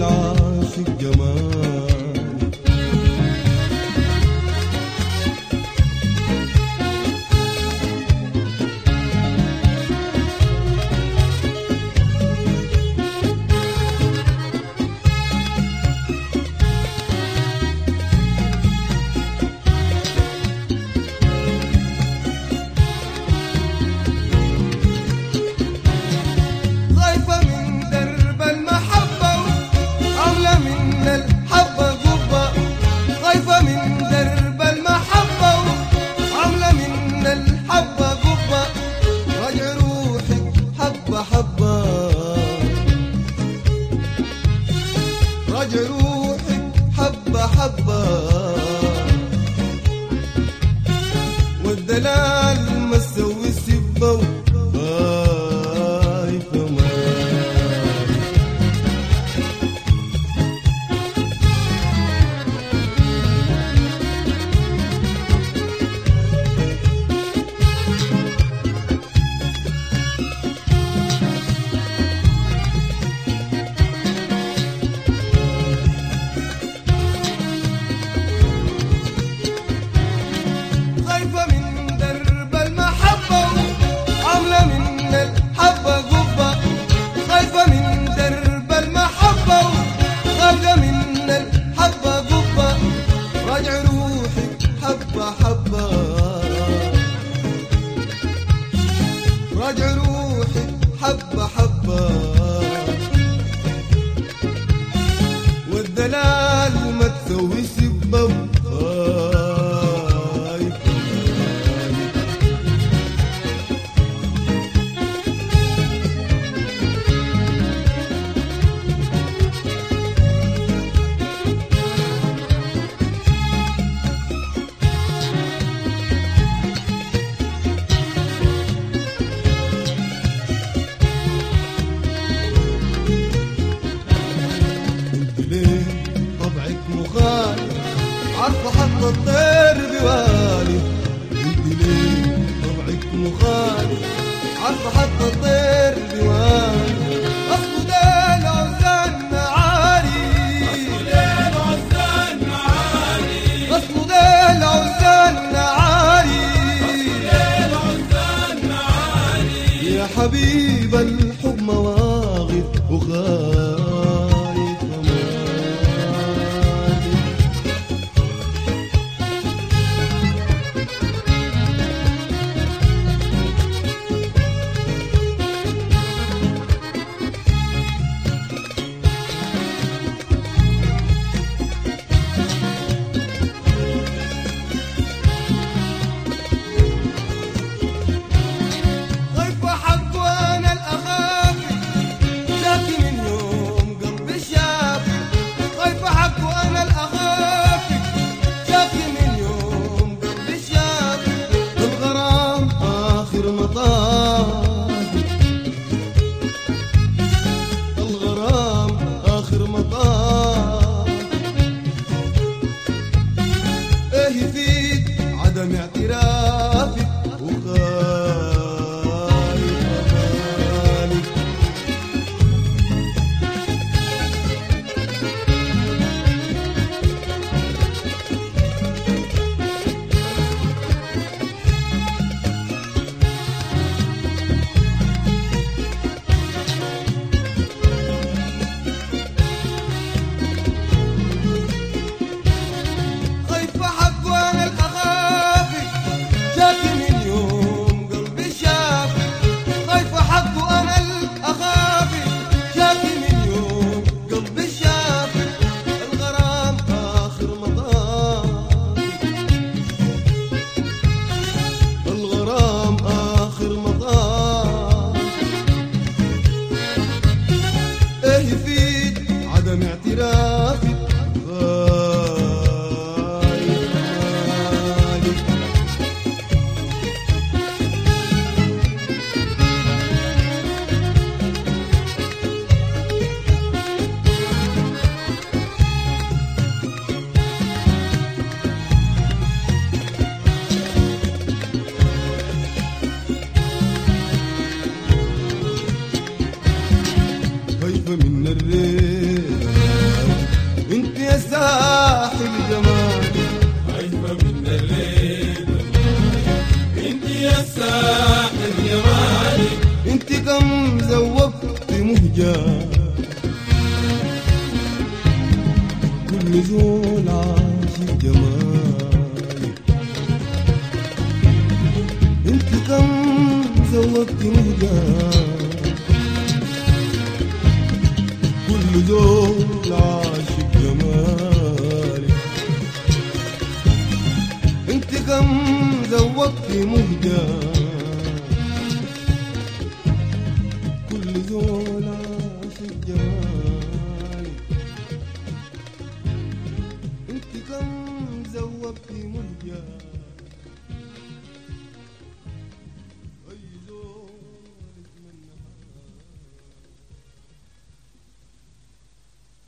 للعاشق جمال خايفة من درب المحبة عاملة من الحبة قبة خايفة من درب المحبة عاملة من الحبة قبة راجع روحك حبة حبة راجع روحك حبة حبة والدلال ما تسوي سبة خايفة ما خايفة من درب المحبة عاملة من الحبة قبة خايفة من درب المحبة خايفة من الحبة قبة راجع روحي حبة حبة راجع روحي حبة حبة والدلال ما تسوي سبة خايفة انت ليه طبعك مخالف عارفه حط الطير بوالي انت ليه طبعك مخالف عارفه حط الطير بوالي اصله ده العزان عالي اصله ده العزان عالي يا حبيب الحب مواغب وخايف مالي خايفة حق وانا الاخافي شاكي من يوم قلبي شافي خايفة حق وانا الاخافي شاكي من يوم قلبي شافي الغرام اخر مطافي الغرام اخر مطافي ايه يفيد عدم اعترافك وخايف امالك خايفة حق وانا الاخافي شاكي من يوم قلبي شافي خايفة حق وانا الاخافي شاكي من يوم قلبي شافي الغرام اخر مطافي الغرام اخر مطافي ايه يفيد عدم اعترافي غايب مالي خايفة من الريح كل زول عاشق جمالك انت كم زودت مهجان كل زول عاشق جمالك انت كم زودت مهجان كل زول عاشق جمالك انت كم زودت مهجان